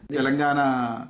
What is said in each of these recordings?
తెలంగాణ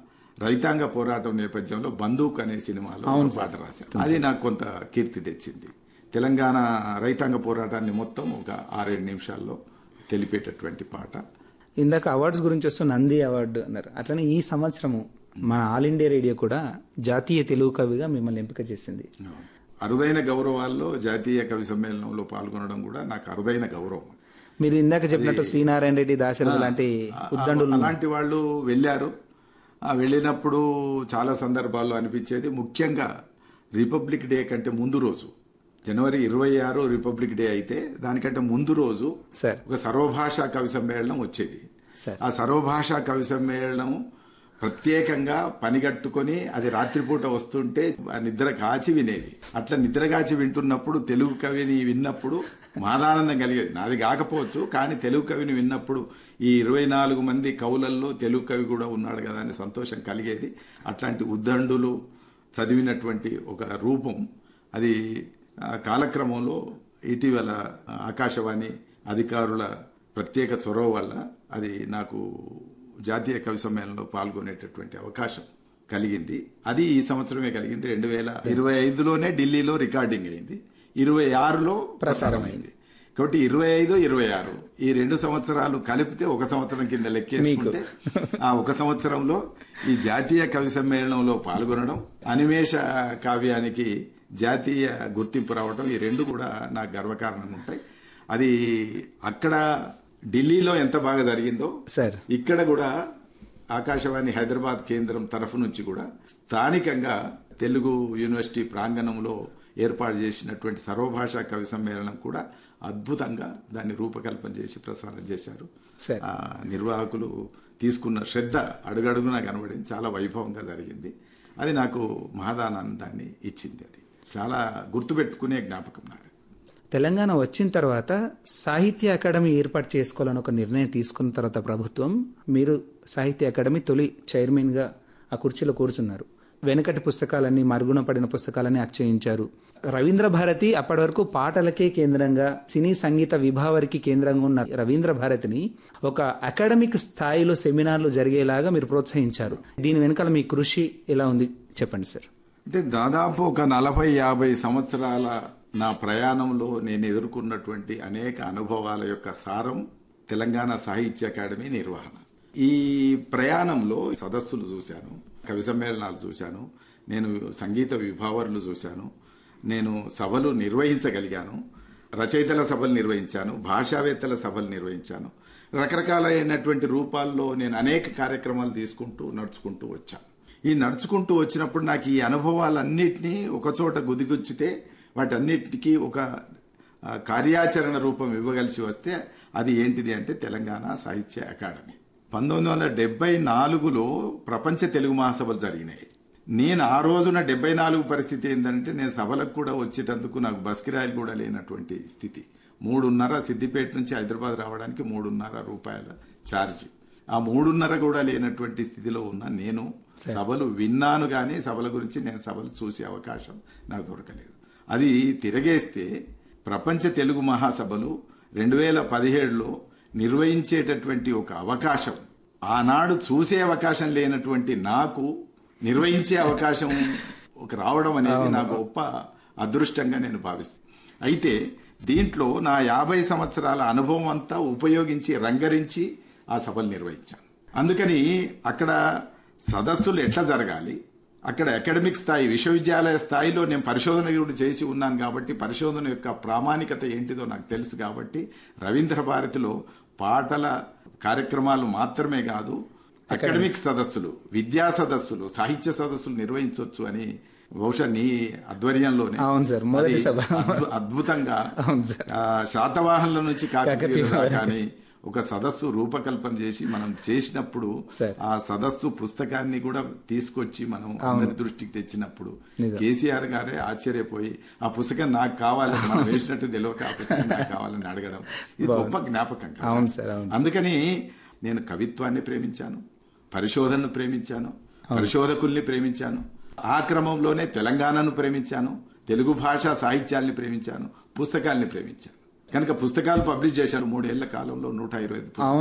రైతాంగ పోరాటం నేపథ్యంలో బందూక్ అనే సినిమాలో ఒక పాట రాశాను అది నాకు కొంత కీర్తి తెచ్చింది తెలంగాణ రైతాంగ పోరాటాన్ని మొత్తం ఒక ఆరేడు నిమిషాల్లో తెలిపేటటువంటి పాట ఇందాక అవార్డ్స్ గురించి వస్తూ నంది అవార్డు అన్నారు అట్లనే ఈ సంవత్సరము మన ఆల్ ఇండియా రేడియో కూడా జాతీయ తెలుగు కవిగా మిమ్మల్ని ఎంపిక చేసింది అరుదైన గౌరవాల్లో జాతీయ కవి సమ్మేళనంలో పాల్గొనడం కూడా నాకు అరుదైన గౌరవం మీరు ఇందాక చెప్పినట్టు శ్రీనారాయణ రెడ్డి దాశరథి లాంటి ఉద్దండులు అలాంటి వాళ్ళు వెళ్ళారు ఆ వెళ్ళినప్పుడు చాలా సందర్భాల్లో అనిపించేది ముఖ్యంగా రిపబ్లిక్ డే కంటే ముందు రోజు జనవరి ఇరవై ఆరు రిపబ్లిక్ డే అయితే దానికంటే ముందు రోజు సార్ ఒక సర్వభాషా కవి సమ్మేళనం వచ్చేది సార్ ఆ సర్వభాషా కవి సమ్మేళనం ప్రత్యేకంగా పనిగట్టుకొని అది రాత్రిపూట వస్తుంటే ఆ నిద్ర కాచి వినేది అట్లా నిద్ర కాచి వింటున్నప్పుడు తెలుగు కవిని విన్నప్పుడు మాదానందం కలిగేది నాది కాకపోవచ్చు కానీ తెలుగు కవిని విన్నప్పుడు ఈ ఇరవై నాలుగు మంది కవులల్లో తెలుగు కవి కూడా ఉన్నాడు కదా అనే సంతోషం కలిగేది అట్లాంటి ఉద్దండులు చదివినటువంటి ఒక రూపం అది ఆ కాలక్రమంలో ఇటీవల ఆకాశవాణి అధికారుల ప్రత్యేక చొరవ వల్ల అది నాకు జాతీయ కవి సమ్మేళనంలో పాల్గొనేటటువంటి అవకాశం కలిగింది అది ఈ సంవత్సరమే కలిగింది రెండు వేల ఇరవై ఐదులోనే ఢిల్లీలో రికార్డింగ్ అయింది ఇరవై ఆరులో ప్రసారం అయింది కాబట్టి ఇరవై ఐదు ఇరవై ఆరు ఈ రెండు సంవత్సరాలు కలిపితే ఒక సంవత్సరం కింద లెక్కేసుకుంటే ఆ ఒక సంవత్సరంలో ఈ జాతీయ కవి సమ్మేళనంలో పాల్గొనడం అనిమేష కావ్యానికి జాతీయ గుర్తింపు రావడం ఈ రెండు కూడా నాకు గర్వకారణంగా ఉంటాయి అది అక్కడ ఢిల్లీలో ఎంత బాగా జరిగిందో సార్ ఇక్కడ కూడా ఆకాశవాణి హైదరాబాద్ కేంద్రం తరఫు నుంచి కూడా స్థానికంగా తెలుగు యూనివర్సిటీ ప్రాంగణంలో ఏర్పాటు చేసినటువంటి సర్వభాషా కవి సమ్మేళనం కూడా అద్భుతంగా దాన్ని రూపకల్పన చేసి ప్రసారం చేశారు సార్ ఆ నిర్వాహకులు తీసుకున్న శ్రద్ధ అడుగడుగునా కనబడింది చాలా వైభవంగా జరిగింది అది నాకు మహదానందాన్ని ఇచ్చింది అది చాలా గుర్తుపెట్టుకునే జ్ఞాపకం నాకు తెలంగాణ వచ్చిన తర్వాత సాహిత్య అకాడమీ ఏర్పాటు చేసుకోవాలని ఒక నిర్ణయం తీసుకున్న తర్వాత ప్రభుత్వం మీరు సాహిత్య అకాడమీ తొలి చైర్మన్ గా ఆ కుర్చీలో కూర్చున్నారు వెనకటి పుస్తకాలన్నీ మరుగున పడిన పుస్తకాలన్నీ అచ్చయించారు రవీంద్ర భారతి అప్పటి వరకు పాటలకే కేంద్రంగా సినీ సంగీత విభావరికి కేంద్రంగా ఉన్న రవీంద్ర భారతిని ఒక అకాడమిక్ స్థాయిలో సెమినార్లు జరిగేలాగా మీరు ప్రోత్సహించారు దీని వెనకాల మీ కృషి ఎలా ఉంది చెప్పండి సార్ అంటే దాదాపు ఒక నలభై యాభై సంవత్సరాల నా ప్రయాణంలో నేను ఎదుర్కొన్నటువంటి అనేక అనుభవాల యొక్క సారం తెలంగాణ సాహిత్య అకాడమీ నిర్వహణ ఈ ప్రయాణంలో సదస్సులు చూశాను కవి సమ్మేళనాలు చూశాను నేను సంగీత విభావరులు చూశాను నేను సభలు నిర్వహించగలిగాను రచయితల సభలు నిర్వహించాను భాషావేత్తల సభలు నిర్వహించాను రకరకాలైనటువంటి రూపాల్లో నేను అనేక కార్యక్రమాలు తీసుకుంటూ నడుచుకుంటూ వచ్చాను ఈ నడుచుకుంటూ వచ్చినప్పుడు నాకు ఈ అనుభవాలన్నింటినీ ఒకచోట గుదిగుచ్చితే వాటన్నిటికీ ఒక ఆ, కార్యాచరణ రూపం ఇవ్వగలిసి వస్తే అది ఏంటిది అంటే తెలంగాణ సాహిత్య అకాడమీ పంతొమ్మిది వందల డెబ్బై నాలుగులో ప్రపంచ తెలుగు మహాసభలు జరిగినాయి నేను ఆ రోజున డెబ్బై నాలుగు పరిస్థితి ఏంటంటే నేను సభలకు కూడా వచ్చేటందుకు నాకు బస్ కిరాయిలు కూడా లేనటువంటి స్థితి మూడున్నర సిద్దిపేట నుంచి హైదరాబాద్ రావడానికి మూడున్నర రూపాయల ఛార్జ్ ఆ మూడున్నర కూడా లేనటువంటి స్థితిలో ఉన్న నేను సభలు విన్నాను కానీ సభల గురించి నేను సభలు చూసే అవకాశం నాకు దొరకలేదు అది తిరగేస్తే ప్రపంచ తెలుగు మహాసభలు రెండు వేల పదిహేడులో నిర్వహించేటటువంటి ఒక అవకాశం ఆనాడు చూసే అవకాశం లేనటువంటి నాకు నిర్వహించే అవకాశం ఒక రావడం అనేది నాకు గొప్ప అదృష్టంగా నేను భావిస్తాను అయితే దీంట్లో నా యాభై సంవత్సరాల అనుభవం అంతా ఉపయోగించి రంగరించి ఆ సభలు నిర్వహించాను అందుకని అక్కడ సదస్సులు ఎట్లా జరగాలి అక్కడ అకాడమిక్ స్థాయి విశ్వవిద్యాలయ స్థాయిలో నేను పరిశోధన కూడా చేసి ఉన్నాను కాబట్టి పరిశోధన యొక్క ప్రామాణికత ఏంటిదో నాకు తెలుసు కాబట్టి రవీంద్ర భారతిలో పాటల కార్యక్రమాలు మాత్రమే కాదు అకాడమిక్ సదస్సులు విద్యా సదస్సులు సాహిత్య సదస్సులు నిర్వహించవచ్చు అని బహుశా నీ ఆధ్వర్యంలోనే అవును సార్, మొదటి అది సభ. అద్భు- అద్భుతంగా అవును సార్. ఆ, శాతవాహనుల నుంచి కాకతీయుల కాకతీయుల దాకా అని ఒక సదస్సు రూపకల్పన చేసి మనం చేసినప్పుడు సార్. ఆ సదస్సు పుస్తకాన్ని కూడా తీసుకొచ్చి మనం అందరి దృష్టికి తెచ్చినప్పుడు నిజం. కేసీఆర్ గారే ఆశ్చర్యపోయి ఆ పుస్తకం నాకు కావాలి మనం వేసినట్టు తెలియక ఆ పుస్తకం నాకు కావాలని అడగడం ఇది గొప్ప జ్ఞాపకం కదా. అవును సార్, అవును. అందుకని నేను కవిత్వాన్ని ప్రేమించాను పరిశోధనను ప్రేమించాను పరిశోధకుల్ని ప్రేమించాను ఆ క్రమంలోనే తెలంగాణను ప్రేమించాను తెలుగు భాషా సాహిత్యాల్ని ప్రేమించాను పుస్తకాల్ని ప్రేమించాను కనుక పుస్తకాలు పబ్లిష్ చేశాను మూడేళ్ల కాలంలో నూట ఇరవై ఐదు పుస్తకాలు